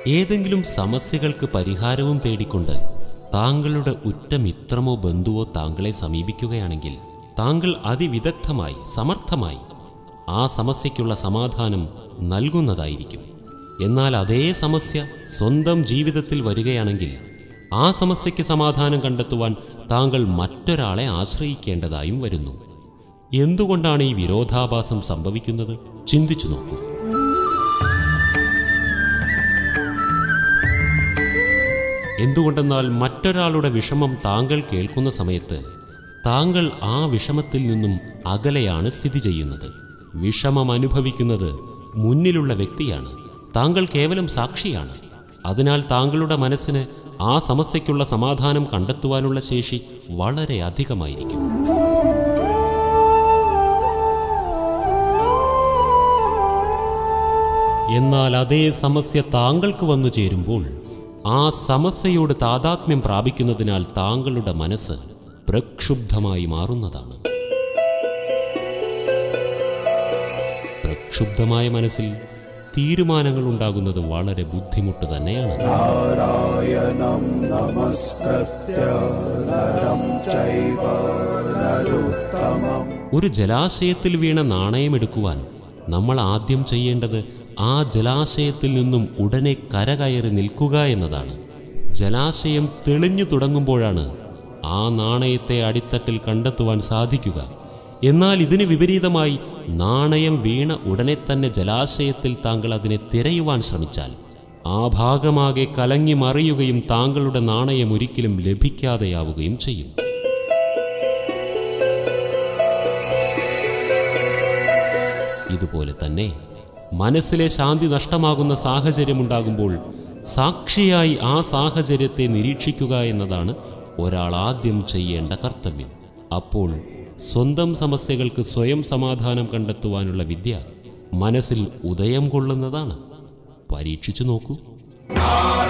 ഏതെങ്കിലും സമസ്യകൾക്ക് പരിഹാരവും തേടിക്കൊണ്ട് താങ്കളുടെ ഉറ്റ മിത്രമോ ബന്ധുവോ താങ്കളെ സമീപിക്കുകയാണെങ്കിൽ താങ്കൾ അതിവിദഗ്ധമായി സമർത്ഥമായി ആ സമസ്യയ്ക്കുള്ള സമാധാനം നൽകുന്നതായിരിക്കും എന്നാൽ അതേ സമസ്യ സ്വന്തം ജീവിതത്തിൽ വരികയാണെങ്കിൽ ആ സമസ്യയ്ക്ക് സമാധാനം കണ്ടെത്തുവാൻ താങ്കൾ മറ്റൊരാളെ ആശ്രയിക്കേണ്ടതായും വരുന്നു എന്തുകൊണ്ടാണ് ഈ വിരോധാഭാസം സംഭവിക്കുന്നത് ചിന്തിച്ചു നോക്കൂ എന്തുകൊണ്ടെന്നാൽ മറ്റൊരാളുടെ വിഷമം താങ്കൾ കേൾക്കുന്ന സമയത്ത് താങ്കൾ ആ വിഷമത്തിൽ നിന്നും അകലെയാണ് സ്ഥിതി ചെയ്യുന്നത് വിഷമം അനുഭവിക്കുന്നത് മുന്നിലുള്ള വ്യക്തിയാണ് താങ്കൾ കേവലം സാക്ഷിയാണ് അതിനാൽ താങ്കളുടെ മനസ്സിന് ആ സമസ്യയ്ക്കുള്ള സമാധാനം കണ്ടെത്തുവാനുള്ള ശേഷി വളരെ അധികമായിരിക്കും എന്നാൽ അതേ സമസ്യ താങ്കൾക്ക് വന്നു ചേരുമ്പോൾ ആ സമസ്യയോട് താതാത്മ്യം പ്രാപിക്കുന്നതിനാൽ താങ്കളുടെ മനസ്സ് പ്രക്ഷുബ്ധമായി മാറുന്നതാണ് പ്രക്ഷുബ്ധമായ മനസ്സിൽ തീരുമാനങ്ങൾ ഉണ്ടാകുന്നത് വളരെ ബുദ്ധിമുട്ട് തന്നെയാണ് नारायणं नमस्कृत्य नरं चैव नरोत्तमम् ഒരു ജലാശയത്തിൽ വീണ നാണയമെടുക്കുവാൻ നമ്മൾ ആദ്യം ചെയ്യേണ്ടത് ആ ജലാശയത്തിൽ നിന്നും ഉടനെ കരകയറി നിൽക്കുക എന്നതാണ് ജലാശയം തെളിഞ്ഞു തുടങ്ങുമ്പോഴാണ് ആ നാണയത്തെ അടിത്തട്ടിൽ കണ്ടെത്തുവാൻ സാധിക്കുക എന്നാൽ ഇതിന് വിപരീതമായി നാണയം വീണ ഉടനെ തന്നെ ജലാശയത്തിൽ താങ്കൾ അതിനെ തിരയുവാൻ ശ്രമിച്ചാൽ ആ ഭാഗമാകെ കലങ്ങി മറിയുകയും താങ്കളുടെ നാണയം ഒരിക്കലും ലഭിക്കാതെയാവുകയും ചെയ്യും ഇതുപോലെ തന്നെ മനസ്സിലെ ശാന്തി നഷ്ടമാകുന്ന സാഹചര്യമുണ്ടാകുമ്പോൾ സാക്ഷിയായി ആ സാഹചര്യത്തെ നിരീക്ഷിക്കുക എന്നതാണ് ഒരാൾ ആദ്യം ചെയ്യേണ്ട കർത്തവ്യം അപ്പോൾ സ്വന്തം സമസ്യകൾക്ക് സ്വയം സമാധാനം കണ്ടെത്തുവാനുള്ള വിദ്യ മനസ്സിൽ ഉദയം കൊള്ളുന്നതാണ് പരീക്ഷിച്ചു നോക്കൂ നാരായണ